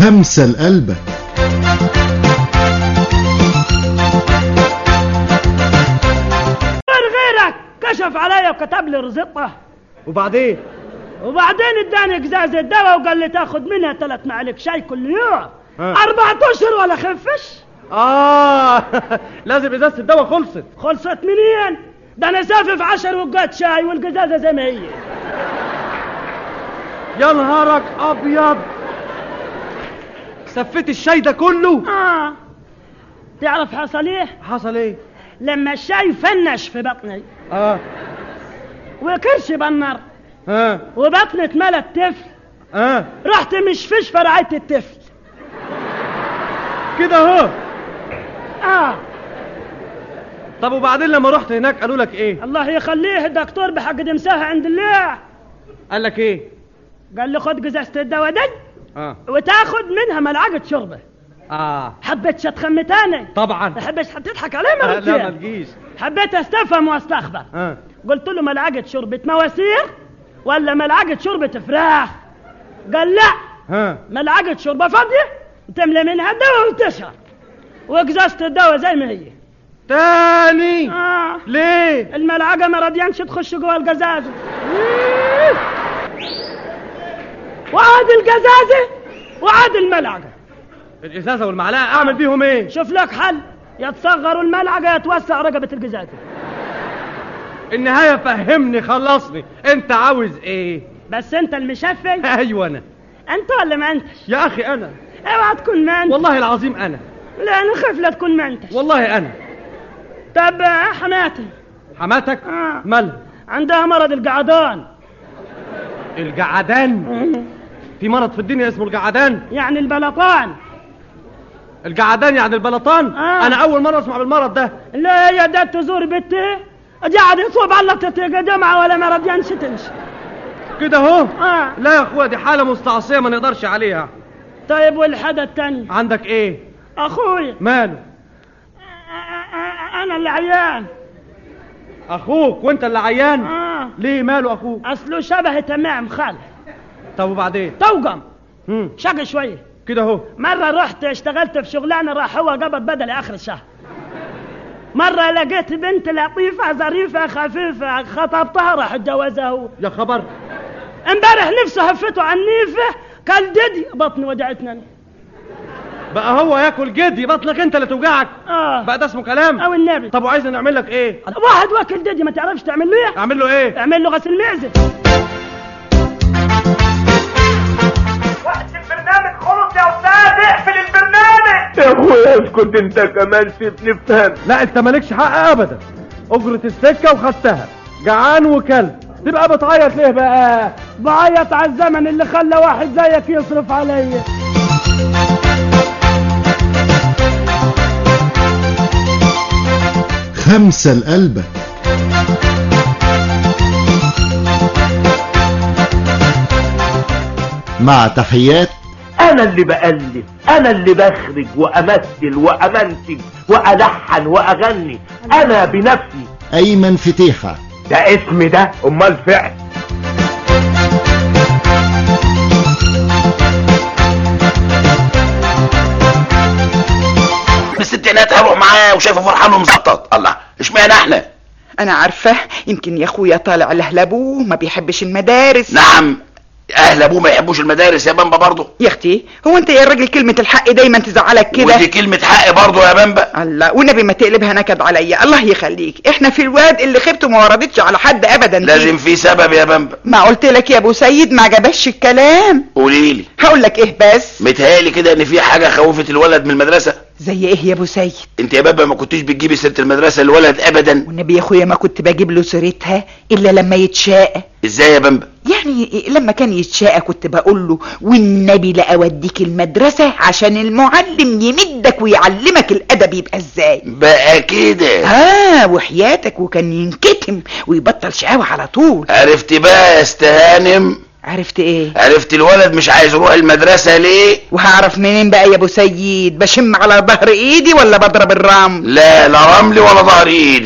خمسة لقلبك غير غيرك كشف عليا وكتب لي رزقه وبعدين وبعدين اداني قزازة دواء وقال لي تاخد منها ثلاث معالق شاي كل يوم ها. أربعة أشهر ولا خفش اه لازم ازازه الدواء خلصت خلصت منين؟ ده أنا سافف عشر وقات شاي والقزازة زي ما هي يا نهارك ابيض سفيت الشاي ده كله آه تعرف حصل إيه؟ حصل ايه لما الشاي فنش في بطني اه وكرشي بنر اه وبطني اتملت طفل اه رحت مش فيش فرعيت الطفل كده اهو آه طب وبعدين لما رحت هناك قالوا لك ايه الله يخليه الدكتور بحق دمساها عند الله قال لك ايه قال لي خد قزازة الدواء دي اه وتاخد منها ملعقة شربة اه حبيت شتخمي تاني طبعا حبيت تضحك عليه آه، لا ما مرتين تجيش حبيت استفهم واستخبر اه قلت له ملعقة شربة مواسير ولا ملعقة شربة فراخ قال لا ها ملعقة شوربة فاضية تملى منها الدواء وتشرب وقزازة الدواء زي ما هي تاني آه. ليه الملعقة ما رضيانش تخش جوه القزازة وعاد القزازة وعاد الملعقة الازازه والمعلقه اعمل بيهم ايه شوف لك حل يا تصغروا الملعقة يا توسع رقبة القزازة النهايه فهمني خلصني انت عاوز ايه بس انت المشفي ايوه انا انت ولا ما انتش يا اخي انا اوعى تكون ما انت والله العظيم انا لا انا خايف لا تكون ما انتش والله انا طب آه، حماتي حماتك آه. مالها عندها مرض القعدان الجعدان في مرض في الدنيا اسمه الجعدان يعني البلطان الجعدان يعني البلطان آه. انا اول مره اسمع بالمرض ده لا هي ده تزور بنتي قاعد يصوب على تتيجا جمعة ولا ما رضيانش تمشي كده اهو اه لا يا اخويا دي حاله مستعصيه ما نقدرش عليها طيب والحدا التاني عندك ايه اخوي ماله آه، آه، انا اللي عيان اخوك وانت اللي عيان اه ليه ماله اخوك اصله شبه تمام خالف طب وبعدين توقم مم. شقي شويه كده اهو مرة رحت اشتغلت في شغلانة راح هو قبض بدلي آخر الشهر مرة لقيت بنت لطيفة ظريفة خفيفة خطبتها راح اتجوزها هو يا خبر امبارح نفسه هفته عن نيفه كان ددي بطني وجعتني أنا. بقى هو ياكل جدي بطنك انت اللي توجعك اه بقى ده اسمه كلام او النبي طب وعايزنا نعمل لك ايه واحد واكل ددي ما تعرفش تعمل له ايه اعمل له ايه اعمل له غسيل معزة وقت البرنامج خلص يا استاذ اقفل البرنامج يا اخويا اسكت انت كمان سيبني افهم لا انت مالكش حق ابدا اجرة السكة وخدتها جعان وكلب تبقى بتعيط ليه بقى بعيط على الزمن اللي خلى واحد زيك يصرف عليا خمسة لقلبك مع تحيات انا اللي بألف انا اللي بخرج وامثل وامنتج والحن واغني انا بنفسي أيمن فتيحة ده اسم ده امال فعل الستينات هروح معاه وشايفه فرحان ومزطط الله اشمعنى احنا انا عارفه يمكن يا اخويا طالع لاهل ابوه ما بيحبش المدارس نعم اهل ابوه ما يحبوش المدارس يا بامبا برضه يا اختي هو انت يا راجل كلمه الحق دايما تزعلك كده ودي كلمة حق برضه يا بامبا الله والنبي ما تقلبها نكد عليا الله يخليك احنا في الواد اللي خبته ما وردتش على حد ابدا دي. لازم في سبب يا بامبا ما قلت لك يا ابو سيد ما عجبش الكلام قوليلي هقول لك ايه بس متهيألي كده ان في حاجة خوفت الولد من المدرسة زي ايه يا ابو سيد انت يا بابا ما كنتيش بتجيبي سيرة المدرسة للولد ابدا والنبي يا اخويا ما كنت بجيب له سيرتها الا لما يتشاء ازاي يا بامبا يعني لما كان يتشاء كنت بقول له والنبي لا اوديك المدرسه عشان المعلم يمدك ويعلمك الادب يبقى ازاي بقى كده اه وحياتك وكان ينكتم ويبطل شقاوة على طول عرفت بقى يا استهانم عرفت ايه عرفت الولد مش عايز يروح المدرسة ليه وهعرف منين بقى يا ابو سيد بشم على ظهر ايدي ولا بضرب الرمل لا لا رمل ولا ظهر ايدك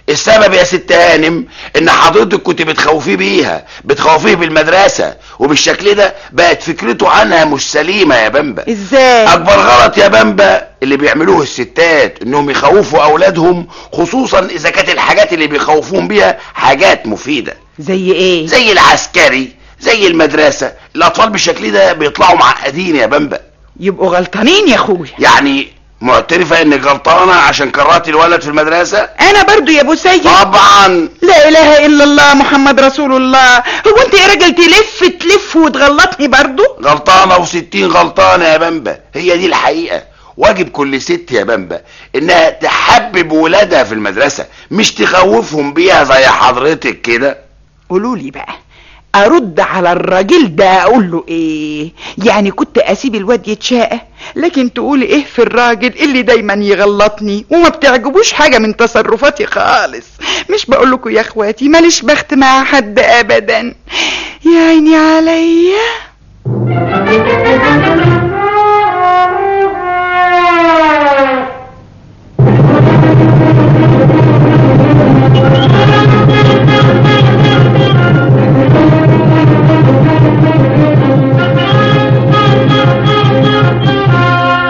السبب يا ست هانم ان حضرتك كنت بتخوفيه بيها بتخوفيه بالمدرسة وبالشكل ده بقت فكرته عنها مش سليمة يا بمبا ازاي اكبر غلط يا بمبا اللي بيعملوه الستات انهم يخوفوا اولادهم خصوصا اذا كانت الحاجات اللي بيخوفوهم بيها حاجات مفيدة زي ايه زي العسكري زي المدرسة الاطفال بالشكل ده بيطلعوا معقدين يا بمبا يبقوا غلطانين يا اخويا يعني معترفة انك غلطانة عشان كرهتي الولد في المدرسة انا برضو يا ابو سيد طبعا لا اله الا الله محمد رسول الله هو انت يا راجل تلف تلف وتغلطني برضو غلطانة وستين غلطانة يا بمبا هي دي الحقيقة واجب كل ست يا بمبا انها تحبب ولادها في المدرسة مش تخوفهم بيها زي حضرتك كده قولوا لي بقى ارد على الراجل ده اقول له ايه يعني كنت اسيب الواد يتشاقى لكن تقولي ايه في الراجل اللي دايما يغلطني وما بتعجبوش حاجه من تصرفاتي خالص مش بقول لكم يا اخواتي ماليش بخت مع حد ابدا يا عيني عليا